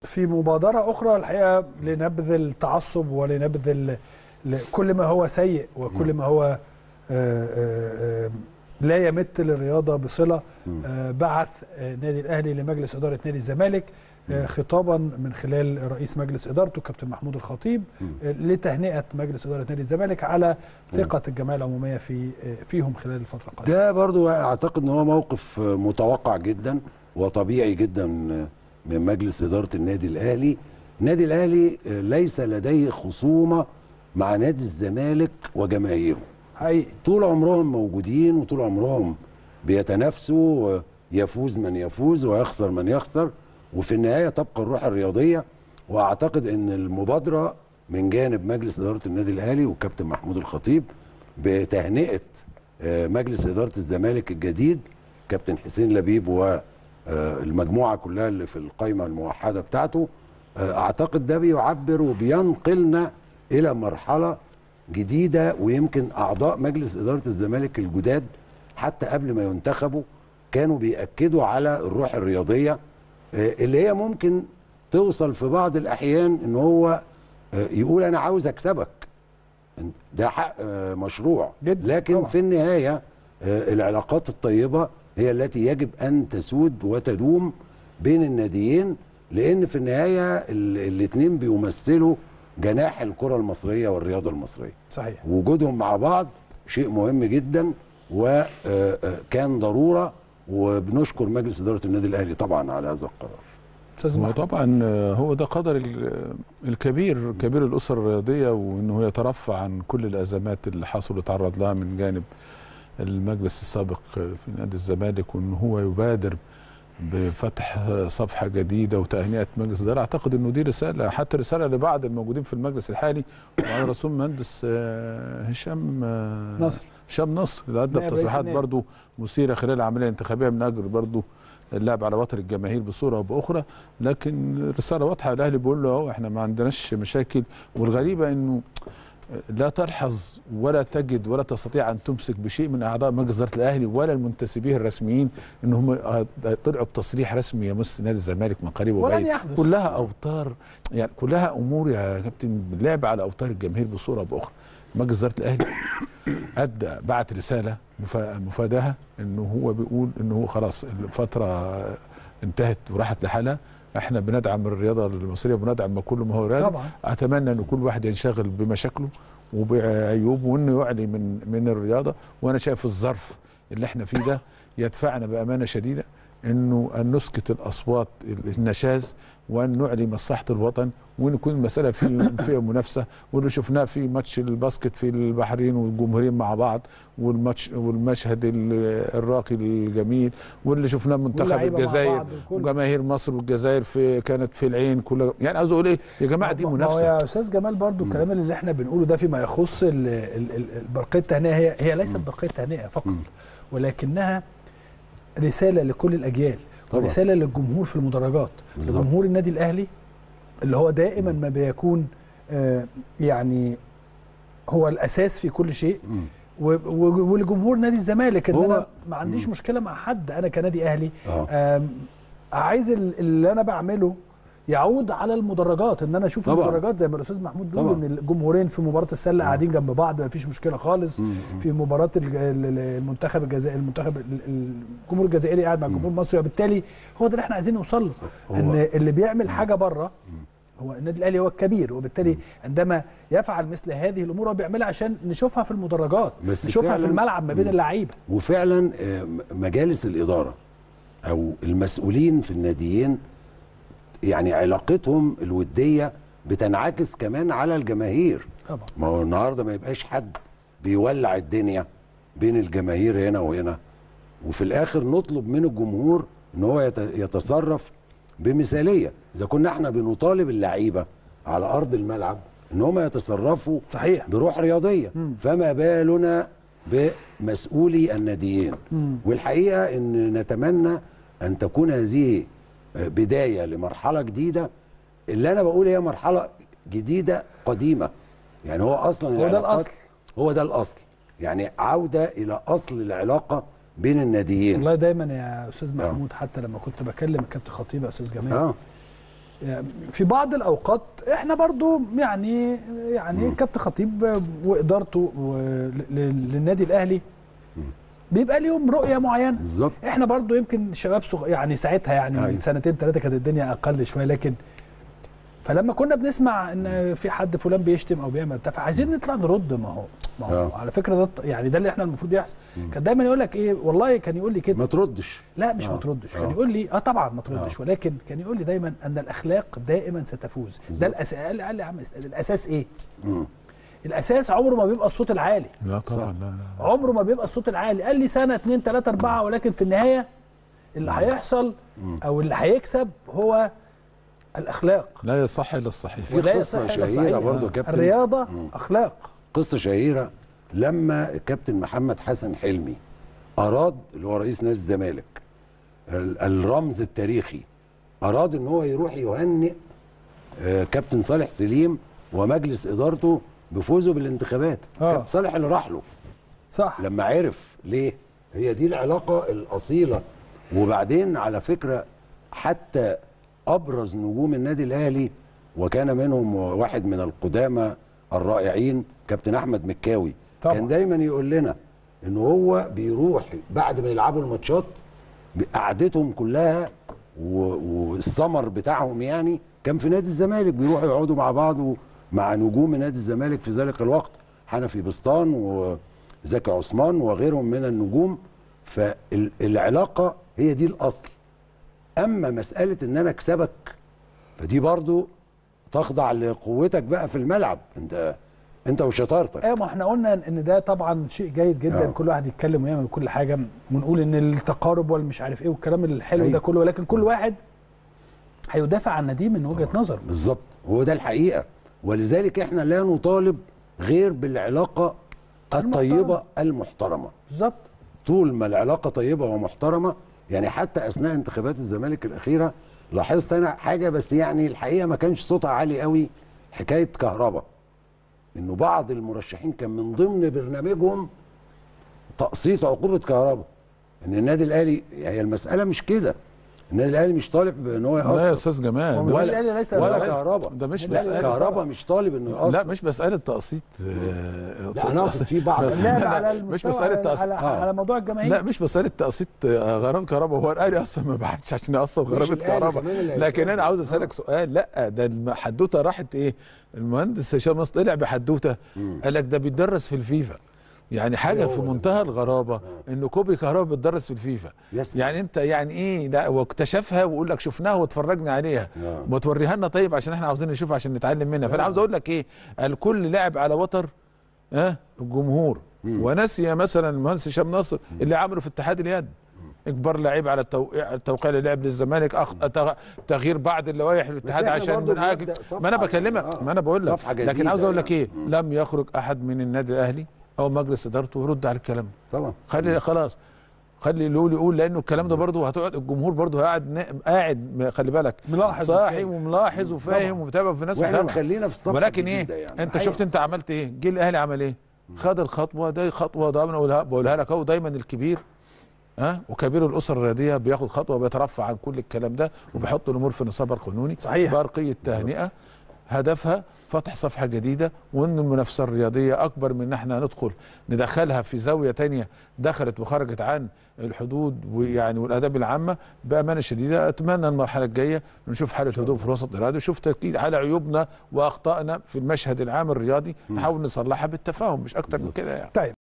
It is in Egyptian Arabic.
في مبادرة أخرى الحقيقة لنبذ التعصب ولنبذ ال- ل- كل ما هو سيء وكل ما هو آه، آه، آه، لا يمت للرياضة بصلة آه، بعث آه، نادي الأهلي لمجلس إدارة نادي الزمالك آه، خطابا من خلال رئيس مجلس إدارته كابتن محمود الخطيب آه، لتهنئة مجلس إدارة نادي الزمالك على ثقة الجمعية العمومية في آه، فيهم خلال الفترة القادمة ده برضو اعتقد ان هو موقف متوقع جدا وطبيعي جدا من مجلس اداره النادي الاهلي النادي الاهلي ليس لديه خصومه مع نادي الزمالك وجماهيره حقيقي طول عمرهم موجودين وطول عمرهم بيتنافسوا يفوز من يفوز ويخسر من يخسر وفي النهايه تبقى الروح الرياضيه واعتقد ان المبادره من جانب مجلس اداره النادي الاهلي والكابتن محمود الخطيب بتهنئه آه، مجلس اداره الزمالك الجديد كابتن حسين لبيب والمجموعه كلها اللي في القائمه الموحده بتاعته آه، اعتقد ده بيعبر وبينقلنا الى مرحله جديده ويمكن اعضاء مجلس اداره الزمالك الجداد حتى قبل ما ينتخبوا كانوا بياكدوا على الروح الرياضيه آه، اللي هي ممكن توصل في بعض الاحيان ان هو آه، يقول انا عاوز اكسبك ده حق آه، مشروع جداً لكن طبعاً. في النهايه آه، العلاقات الطيبه هي التي يجب ان تسود وتدوم بين الناديين لان في النهايه الاثنين بيمثلوا جناح الكره المصريه والرياضه المصريه صحيح وجودهم مع بعض شيء مهم جدا وكان ضروره وبنشكر مجلس اداره النادي الاهلي طبعا على هذا القرار أستاذ هو محمود طبعا آه، هو ده قدر ال- الكبير كبير الاسر الرياضيه وانه يترفع عن كل الازمات اللي حصل وتعرض لها من جانب المجلس السابق في نادي الزمالك وان هو يبادر بفتح صفحه جديده وتهنئه مجلس الاداره اعتقد انه دي رساله حتى رساله لبعض الموجودين في المجلس الحالي وعلى رسول مهندس آه، هشام آه، نصر. هشام نصر اللي ادى نائب رئيس بتصريحات النادي. برضو مثيره خلال العمليه الانتخابيه من اجل برضو اللعب على وتر الجماهير بصوره او باخرى لكن رساله واضحه الاهلي بيقول له اهو احنا ما عندناش مشاكل والغريبه انه لا تلحظ ولا تجد ولا تستطيع ان تمسك بشيء من اعضاء مجلس اداره الاهلي ولا المنتسبين الرسميين ان هم طلعوا بتصريح رسمي يمس نادي الزمالك من قريب ولن وبعيد يحدث. كلها اوتار يعني كلها امور يا كابتن اللعب على اوتار الجماهير بصوره او باخرى مجلس اداره الاهلي ادى بعت رساله مفا- مفادها انه هو بيقول انه هو خلاص الفتره انتهت وراحت لحالها احنا بندعم الرياضه المصريه وبندعم كل ما هو رياضي طبعا. اتمنى ان كل واحد ينشغل بمشاكله وبعيوبه وانه يعلي من من الرياضه وانا شايف الظرف اللي احنا فيه ده يدفعنا بامانه شديده انه ان نسكت الاصوات النشاز وان نعلي مصلحه الوطن وان يكون المساله في فيها منافسه واللي شفناه في ماتش الباسكت في البحرين والجمهورين مع بعض والماتش والمشهد ال- الراقي الجميل واللي شفناه منتخب واللعيبة مع الجزائر بعض والكل. وجماهير مصر والجزائر في كانت في العين كلها يعني عاوز اقول ايه يا جماعه دي ما- ما هو منافسه يا استاذ جمال برضو الكلام اللي احنا بنقوله ده فيما يخص ال- ال- ال- برقيه التهنئه هي هي ليست برقيه تهنئه فقط ولكنها رساله لكل الاجيال طبعا. ورساله للجمهور في المدرجات بالظبط. لجمهور النادي الاهلي اللي هو دائما ما بيكون آه، يعني هو الاساس في كل شيء مم. و- و- ولجمهور نادي الزمالك ان هو- انا ما عنديش مشكله مع حد انا كنادي اهلي اه آم، عايز ال- اللي انا بعمله يعود على المدرجات ان انا اشوف طبعا. المدرجات زي ما الاستاذ محمود بيقول طبعا. ان الجمهورين في مباراه السله قاعدين جنب بعض ما فيش مشكله خالص مم. في مباراه الج- ال- ال- المنتخب الجزائري المنتخب ال- ال- الجمهور الجزائري قاعد مع الجمهور المصري وبالتالي هو ده اللي احنا عايزين نوصل له هو- ان اللي بيعمل حاجه بره هو النادي الاهلي هو الكبير وبالتالي عندما يفعل مثل هذه الامور هو بيعملها عشان نشوفها في المدرجات بس نشوفها في فعلاً- الملعب ما بين اللعيبه وفعلا آه، مجالس الاداره او المسؤولين في الناديين يعني علاقتهم الوديه بتنعكس كمان على الجماهير طبعا ما هو النهارده ما يبقاش حد بيولع الدنيا بين الجماهير هنا وهنا وفي الاخر نطلب من الجمهور ان هو يت- يتصرف بمثاليه اذا كنا احنا بنطالب اللعيبه على ارض الملعب ان هم يتصرفوا صحيح بروح رياضيه فما بالنا بمسؤولي الناديين والحقيقه ان نتمنى ان تكون هذه بدايه لمرحله جديده اللي انا بقول هي مرحله جديده قديمه يعني هو اصلا هو ده العلاقات- الأصل. هو ده الاصل يعني عوده الى اصل العلاقه بين الناديين والله دايما يا استاذ آه. محمود حتى لما كنت بكلم الكابتن خطيب يا استاذ جمال اه في بعض الاوقات احنا برضو يعني يعني كابتن خطيب وادارته و- ل- للنادي الاهلي بيبقى ليهم رؤيه معينه بالظبط احنا برضو يمكن شباب صغ... يعني ساعتها يعني من أيوة. سنتين ثلاثه كانت الدنيا اقل شويه لكن فلما كنا بنسمع ان في حد فلان بيشتم او بيعمل بتاع فعايزين نطلع نرد ما هو ما هو آه. على فكره ده يعني ده اللي احنا المفروض يحصل كان دايما يقول لك ايه والله كان يقول لي كده ما تردش لا مش آه. ما تردش آه. كان يقول لي اه طبعا ما تردش آه. ولكن كان يقول لي دايما ان الاخلاق دائما ستفوز ده بالظبط. الاساس قال لي قال لي يا عم اسأل، الاساس ايه مم. الاساس عمره ما بيبقى الصوت العالي لا طبعا لا لا عمره ما بيبقى الصوت العالي قال لي سنه اتنين تلاته اربعه ولكن في النهايه اللي هيحصل او اللي هيكسب هو الاخلاق لا يصح الا الصحيح في ولا قصة يصح إلا شهيرة الصحيح. برضو يا كابتن. الرياضه مم. اخلاق قصه شهيره لما الكابتن محمد حسن حلمي اراد اللي هو رئيس نادي الزمالك ال- الرمز التاريخي اراد ان هو يروح يهنئ آه، كابتن صالح سليم ومجلس ادارته بفوزه بالانتخابات آه. كابتن صالح اللي راح له صح لما عرف ليه هي دي العلاقة الأصيلة وبعدين على فكرة حتى أبرز نجوم النادي الأهلي وكان منهم واحد من القدامى الرائعين كابتن أحمد مكاوي طبعا. كان دايما يقول لنا إن هو بيروح بعد ما يلعبوا الماتشات قعدتهم كلها و- والسمر بتاعهم يعني كان في نادي الزمالك بيروحوا يقعدوا مع بعض مع نجوم نادي الزمالك في ذلك الوقت حنفي بسطان وزكي عثمان وغيرهم من النجوم فالعلاقه هي دي الاصل اما مساله ان انا اكسبك فدي برضو تخضع لقوتك بقى في الملعب انت انت وشطارتك ايوه ما احنا قلنا ان ده طبعا شيء جيد جدا آه. كل واحد يتكلم ويعمل كل حاجه ونقول ان التقارب والمش عارف ايه والكلام الحلو أيوة. ده كله ولكن كل واحد هيدافع عن ناديه من وجهه نظره بالظبط هو ده الحقيقه ولذلك احنا لا نطالب غير بالعلاقه الطيبه المحترمه بالظبط طول ما العلاقه طيبه ومحترمه يعني حتى اثناء انتخابات الزمالك الاخيره لاحظت انا حاجه بس يعني الحقيقه ما كانش صوتها عالي قوي حكايه كهرباء انه بعض المرشحين كان من ضمن برنامجهم تقسيط عقوبه كهرباء ان النادي الاهلي هي المساله مش كده النادي الاهلي مش طالب ان هو لا يا يقسط استاذ جمال هو ده مش مش- الأهلي ليس ولا لا، كهرباء ده مش لا، مسألة كهرباء مش طالب انه يقسط لا مش مسألة تقسيط آه، لا انا اقصد في بعض بس- اللعب لا، على مش المستوى مسألة على, تقسيط على, آه. على موضوع الجماهير لا مش مسألة تقسيط آه، غرامة كهرباء هو الأهلي أصلا ما بعتش عشان يقسط غرامة الأهلي كهرباء كمان اللي لكن هيسدد. أنا عاوز أسألك سؤال لا ده الحدوتة راحت إيه المهندس هشام نصر طلع بحدوتة قال لك ده بيتدرس في الفيفا يعني حاجة هو في ده. منتهى الغرابة إن كوبري كهرباء بيتدرس في الفيفا يا سلام. يعني أنت يعني إيه لا واكتشفها ويقول لك شفناها واتفرجنا عليها آه. ما توريها لنا طيب عشان احنا عاوزين نشوفها عشان نتعلم منها فأنا عاوز أقول لك إيه الكل لعب على وتر ها الجمهور ونسي مثلا المهندس هشام ناصر اللي عمله في اتحاد اليد اجبار لعيب على التوقيع التوقيع للعب للزمالك أخ... تغ... تغيير بعض اللوائح الاتحاد إحنا عشان برضو من أجل بنبدأ صفحة ما انا بكلمك آه. ما انا بقول لك صفحة لكن جديدة عاوز اقول لك يعني. ايه لم يخرج احد من النادي الاهلي او مجلس ادارته يرد على الكلام ده طبعا خلي خلاص خلي لولي يقول لانه الكلام ده برضه هتقعد الجمهور برضه قاعد نا- قاعد خلي بالك ملاحظ صاحي وفاهم. وملاحظ وفاهم ومتابع في ناس واحنا متابعه مخلينا في الصفحه ولكن ايه الجديدة يعني. انت أيوة. شفت انت عملت ايه جه الاهلي عمل ايه خد الخطوه ده خطوه ده انا بقولها, بقولها لك اهو دايما الكبير ها وكبير الاسر الرياضيه بياخد خطوه بيترفع عن كل الكلام ده وبيحط الامور في نصابها القانوني صحيح. برقيه تهنئه هدفها فتح صفحه جديده وان المنافسه الرياضيه اكبر من ان احنا ندخل ندخلها في زاويه تانية دخلت وخرجت عن الحدود ويعني والاداب العامه بامانه شديده اتمنى المرحله الجايه نشوف حاله هدوء في الوسط الرياضي نشوف تاكيد على عيوبنا واخطائنا في المشهد العام الرياضي نحاول نصلحها بالتفاهم مش اكتر من كده يعني طيب